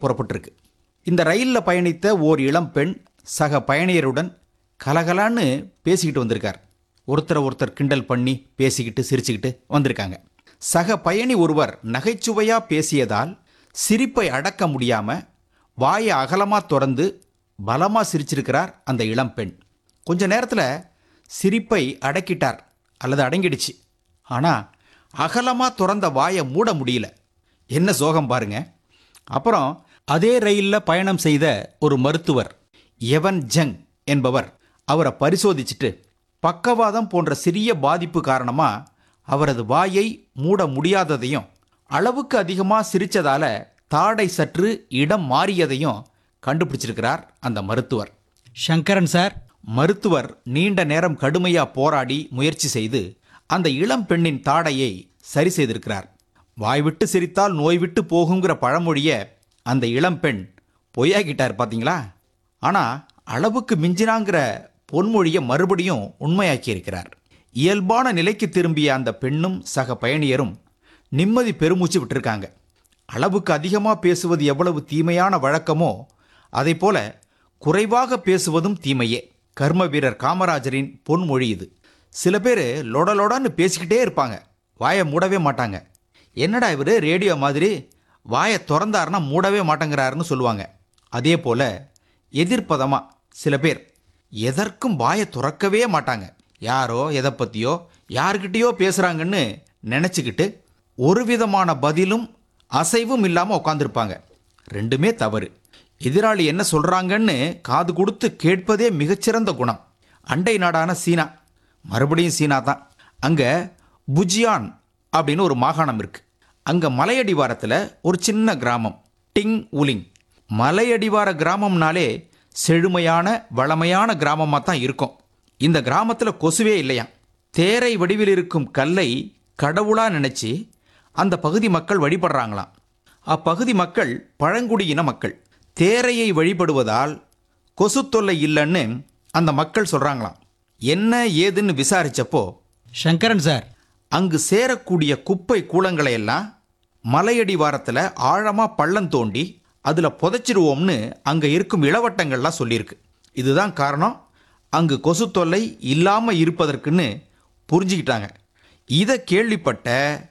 புறப்பட்டிருக்கு இந்த ரயிலில் பயணித்த ஓர் இளம் பெண் சக பயணியருடன் கலகலான்னு பேசிக்கிட்டு வந்திருக்கார் ஒருத்தரை ஒருத்தர் கிண்டல் பண்ணி பேசிக்கிட்டு சிரிச்சுக்கிட்டு வந்திருக்காங்க சக பயணி ஒருவர் நகைச்சுவையாக பேசியதால் சிரிப்பை அடக்க முடியாமல் வாயை அகலமாக திறந்து பலமாக சிரிச்சிருக்கிறார் அந்த இளம் பெண் கொஞ்ச நேரத்தில் சிரிப்பை அடக்கிட்டார் அல்லது அடங்கிடுச்சு ஆனால் அகலமாக திறந்த வாயை மூட முடியல என்ன சோகம் பாருங்க அப்புறம் அதே ரயிலில் பயணம் செய்த ஒரு மருத்துவர் எவன் ஜங் என்பவர் அவரை பரிசோதிச்சுட்டு பக்கவாதம் போன்ற சிறிய பாதிப்பு காரணமாக அவரது வாயை மூட முடியாததையும் அளவுக்கு அதிகமாக சிரிச்சதால தாடை சற்று இடம் மாறியதையும் கண்டுபிடிச்சிருக்கிறார் அந்த மருத்துவர் சங்கரன் சார் மருத்துவர் நீண்ட நேரம் கடுமையா போராடி முயற்சி செய்து அந்த இளம் பெண்ணின் தாடையை சரி செய்திருக்கிறார் வாய் விட்டு சிரித்தால் நோய் விட்டு போகுங்கிற பழமொழிய அந்த இளம் பெண் பொய்யாக்கிட்டார் பாத்தீங்களா ஆனா அளவுக்கு மிஞ்சினாங்கிற பொன்மொழியை மறுபடியும் உண்மையாக்கி இருக்கிறார் இயல்பான நிலைக்கு திரும்பிய அந்த பெண்ணும் சக பயணியரும் நிம்மதி பெருமூச்சு விட்டிருக்காங்க அளவுக்கு அதிகமாக பேசுவது எவ்வளவு தீமையான வழக்கமோ அதை போல குறைவாக பேசுவதும் தீமையே கர்ம வீரர் காமராஜரின் பொன்மொழி இது சில பேர் லொடலொடன்னு பேசிக்கிட்டே இருப்பாங்க வாயை மூடவே மாட்டாங்க என்னடா இவர் ரேடியோ மாதிரி வாயை திறந்தாருன்னா மூடவே மாட்டேங்கிறாருன்னு சொல்லுவாங்க அதே போல எதிர்ப்பதமாக சில பேர் எதற்கும் வாயை துறக்கவே மாட்டாங்க யாரோ எதை பற்றியோ யார்கிட்டயோ பேசுகிறாங்கன்னு நினச்சிக்கிட்டு ஒரு விதமான பதிலும் அசைவும் இல்லாமல் உட்காந்துருப்பாங்க ரெண்டுமே தவறு எதிராளி என்ன சொல்கிறாங்கன்னு காது கொடுத்து கேட்பதே மிகச்சிறந்த குணம் அண்டை நாடான சீனா மறுபடியும் சீனா தான் அங்கே புஜியான் அப்படின்னு ஒரு மாகாணம் இருக்கு அங்கே மலையடிவாரத்தில் ஒரு சின்ன கிராமம் டிங் உலிங் மலையடிவார கிராமம்னாலே செழுமையான வளமையான கிராமமாக தான் இருக்கும் இந்த கிராமத்தில் கொசுவே இல்லையாம் தேரை வடிவில் இருக்கும் கல்லை கடவுளாக நினச்சி அந்த பகுதி மக்கள் வழிபடுறாங்களாம் அப்பகுதி மக்கள் பழங்குடியின மக்கள் தேரையை வழிபடுவதால் கொசு தொல்லை இல்லைன்னு அந்த மக்கள் சொல்கிறாங்களாம் என்ன ஏதுன்னு விசாரிச்சப்போ சங்கரன் சார் அங்கு சேரக்கூடிய குப்பை கூலங்களை எல்லாம் மலையடிவாரத்தில் ஆழமாக பள்ளம் தோண்டி அதில் புதைச்சிடுவோம்னு அங்கே இருக்கும் இளவட்டங்கள்லாம் சொல்லியிருக்கு இதுதான் காரணம் அங்கு கொசு தொல்லை இல்லாமல் இருப்பதற்குன்னு புரிஞ்சுக்கிட்டாங்க இதை கேள்விப்பட்ட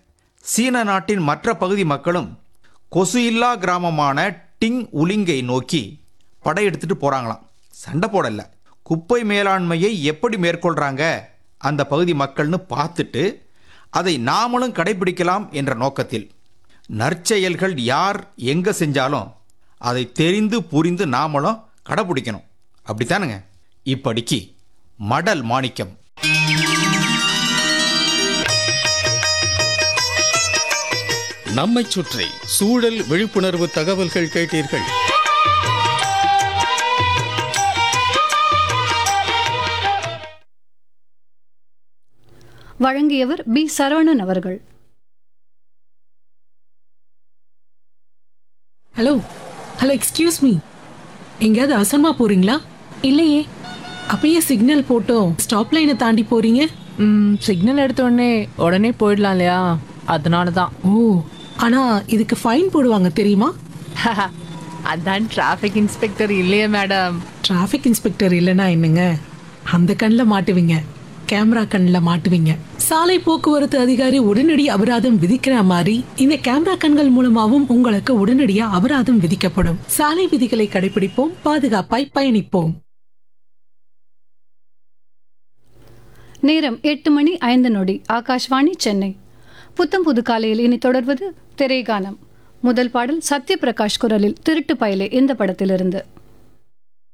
சீன நாட்டின் மற்ற பகுதி மக்களும் கொசு இல்லா கிராமமான டிங் உலிங்கை நோக்கி படையெடுத்துட்டு போகிறாங்களாம் சண்டை போடல குப்பை மேலாண்மையை எப்படி மேற்கொள்கிறாங்க அந்த பகுதி மக்கள்னு பார்த்துட்டு அதை நாமளும் கடைபிடிக்கலாம் என்ற நோக்கத்தில் நற்செயல்கள் யார் எங்கே செஞ்சாலும் அதை தெரிந்து புரிந்து நாமளும் கடைபிடிக்கணும் அப்படித்தானுங்க இப்படிக்கு மடல் மாணிக்கம் நம்மைச் சுற்றி சூழல் விழிப்புணர்வு தகவல்கள் கேட்டீர்கள் வழங்கியவர் பி சரவணன் அவர்கள் ஹலோ ஹலோ எக்ஸ்கியூஸ் மீ எங்கேயாவது அவசரமா போறீங்களா இல்லையே அப்பயே சிக்னல் போட்டோம் ஸ்டாப் லைனை தாண்டி போறீங்க ம் சிக்னல் எடுத்த உடனே உடனே போயிடலாம் இல்லையா அதனால தான் ஓ ஆனா இதுக்கு ஃபைன் போடுவாங்க தெரியுமா அதான் டிராஃபிக் இன்ஸ்பெக்டர் இல்லையே மேடம் டிராஃபிக் இன்ஸ்பெக்டர் இல்லைன்னா என்னங்க அந்த கண்ணில் மாட்டுவீங்க கேமரா கண்ணில் மாட்டுவீங்க சாலை போக்குவரத்து அதிகாரி உடனடி அபராதம் விதிக்கிற மாதிரி இந்த கேமரா கண்கள் மூலமாவும் உங்களுக்கு உடனடியா அபராதம் விதிக்கப்படும் சாலை விதிகளை கடைபிடிப்போம் பாதுகாப்பாய் பயணிப்போம் நேரம் எட்டு மணி ஐந்து நொடி ஆகாஷ்வாணி சென்னை புத்தம் புது காலையில் இனி தொடர்வது திரைகானம் முதல் பாடல் சத்யபிரகாஷ் குரலில் திருட்டு பயலே இந்த படத்திலிருந்து